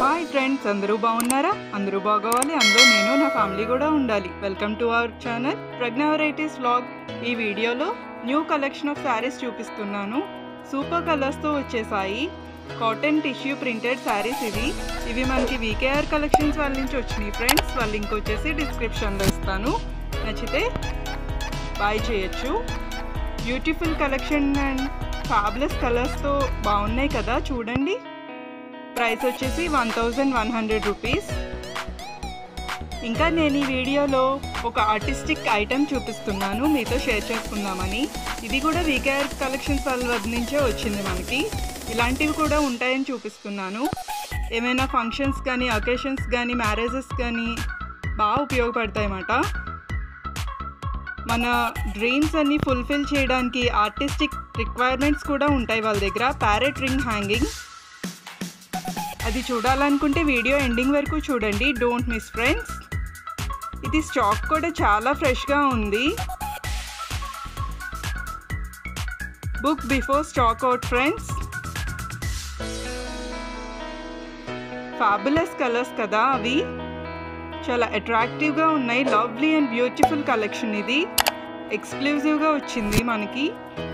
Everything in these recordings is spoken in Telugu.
హాయ్ ఫ్రెండ్స్ అందరూ బాగున్నారా అందరూ బాగోవాలి అందులో నేను నా ఫ్యామిలీ కూడా ఉండాలి welcome to our channel Pragna varieties vlog ఈ వీడియోలో న్యూ కలెక్షన్ ఆఫ్ శారీస్ చూపిస్తున్నాను సూపర్ కలర్స్తో వచ్చేసాయి కాటన్ టిష్యూ ప్రింటెడ్ శారీస్ ఇవి ఇవి మనకి వీకేఆర్ కలెక్షన్స్ వాళ్ళ నుంచి వచ్చినాయి ఫ్రెండ్స్ వాళ్ళ లింక్ వచ్చేసి డిస్క్రిప్షన్లో ఇస్తాను నచ్చితే బాయ్ చేయొచ్చు బ్యూటిఫుల్ కలెక్షన్ అండ్ ఫ్యాబ్లెస్ కలర్స్తో బాగున్నాయి కదా చూడండి ప్రైస్ వచ్చేసి one thousand one hundred rupees ఇంకా నేను ఈ వీడియోలో ఒక ఆర్టిస్టిక్ ఐటెం చూపిస్తున్నాను మీతో షేర్ చేసుకుందామని ఇది కూడా వీకేఆర్ కలెక్షన్స్ వాళ్ళ వద్ద నుంచే వచ్చింది మనకి ఇలాంటివి కూడా ఉంటాయని చూపిస్తున్నాను ఏమైనా ఫంక్షన్స్ కానీ అకేషన్స్ కానీ మ్యారేజెస్ కానీ బాగా ఉపయోగపడతాయి అన్నమాట మన డ్రీమ్స్ అన్ని ఫుల్ఫిల్ చేయడానికి ఆర్టిస్టిక్ రిక్వైర్మెంట్స్ కూడా ఉంటాయి వాళ్ళ దగ్గర ప్యారెట్ రింగ్ హ్యాంగింగ్ అది చూడాలనుకుంటే వీడియో ఎండింగ్ వరకు చూడండి డోంట్ మిస్ ఫ్రెండ్స్ ఇది స్టాక్ కూడా చాలా ఫ్రెష్గా ఉంది book before stock out friends fabulous colours కదా అవి చాలా అట్రాక్టివ్గా ఉన్నాయి లవ్లీ అండ్ బ్యూటిఫుల్ కలెక్షన్ ఇది ఎక్స్క్లూజివ్గా వచ్చింది మనకి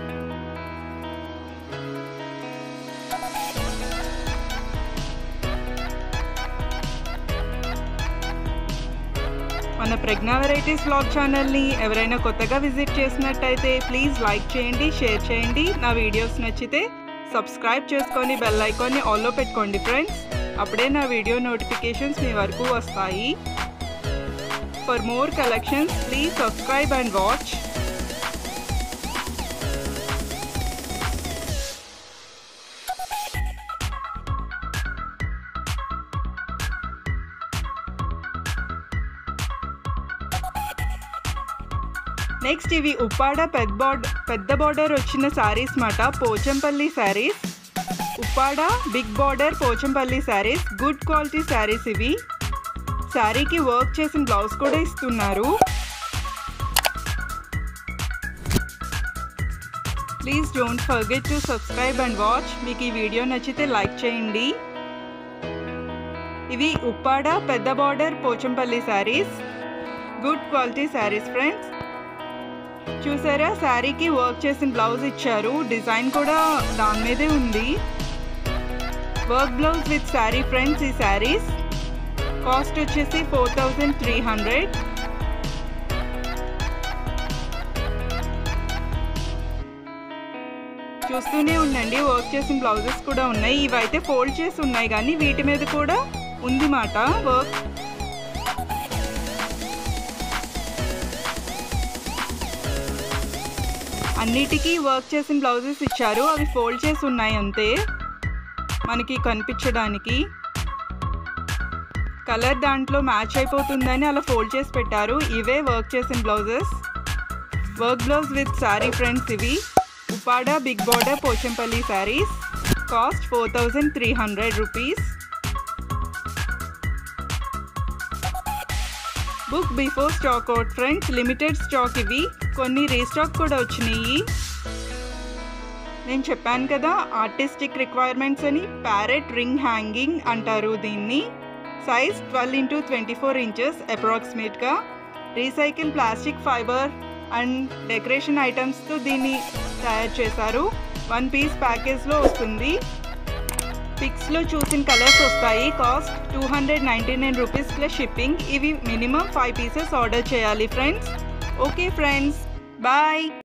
మన ప్రజ్ఞా వెరైటీస్ వ్లాగ్ ఛానల్ని ఎవరైనా కొత్తగా విజిట్ చేసినట్టయితే ప్లీజ్ లైక్ చేయండి షేర్ చేయండి నా వీడియోస్ నచ్చితే సబ్స్క్రైబ్ చేసుకొని బెల్ ఐకాన్ని ఆల్లో పెట్టుకోండి ఫ్రెండ్స్ అప్పుడే నా వీడియో నోటిఫికేషన్స్ మీ వరకు వస్తాయి for more collections please subscribe and watch next ఇవి ఉప్పాడ పెద్ద బార్డర్ పెద్ద బార్డర్ వచ్చిన శారీస్ మాట Pochampally saris Uppada big border Pochampally saris good quality saris ఇవి శారీకి వర్క్ చేసిన బ్లౌజ్ కూడా ఇస్తున్నారు please don't forget to subscribe and watch మీకు ఈ వీడియో నచ్చితే లైక్ చేయండి ఇవి ఉప్పాడ పెద్ద border Pochampally saris good quality saris friends చూసారా శారీకి వర్క్ చేసిన బ్లౌజ్ ఇచ్చారు డిజైన్ కూడా దాని మీదే ఉంది work blouse with sari friends ఈ శారీస్ కాస్ట్ వచ్చేసి ఫోర్ థౌజండ్ త్రీ హండ్రెడ్ చూస్తూనే ఉండండి వర్క్ చేసిన బ్లౌజెస్ కూడా ఉన్నాయి ఇవైతే ఫోల్డ్ చేసి ఉన్నాయి కానీ వీటి మీద కూడా ఉంది మాట వర్క్ అన్నిటికీ వర్క్ చేసిన బ్లౌజెస్ ఇచ్చారు అవి ఫోల్డ్ చేసి ఉన్నాయి అంతే మనకి కనిపించడానికి కలర్ దాంట్లో మ్యాచ్ అయిపోతుందని అలా ఫోల్డ్ చేసి పెట్టారు ఇవే వర్క్ చేసిన blouses work blouse with sari friends ఇవి Uppada big border Pochampally saris cost four thousand three hundred rupees book before stock out friends limited stock ఇవి కొన్ని రీస్టాక్ కూడా వచ్చినాయి నేను చెప్పాను కదా ఆర్టిస్టిక్ రిక్వైర్మెంట్స్ అని ప్యారెట్ రింగ్ హ్యాంగింగ్ అంటారు దీన్ని size twelve into twenty four inches అప్రాక్సిమేట్గా recycle plastic fibre and decoration ఐటమ్స్తో దీన్ని తయారు చేశారు వన్ పీస్ ప్యాకేజ్లో వస్తుంది పిక్స్లో చూసిన కలర్స్ వస్తాయి cost two hundred ninety nine rupees plus shipping ఇవి మినిమం ఫైవ్ పీసెస్ ఆర్డర్ చేయాలి ఫ్రెండ్స్ ఓకే ఫ్రెండ్స్ బాయ్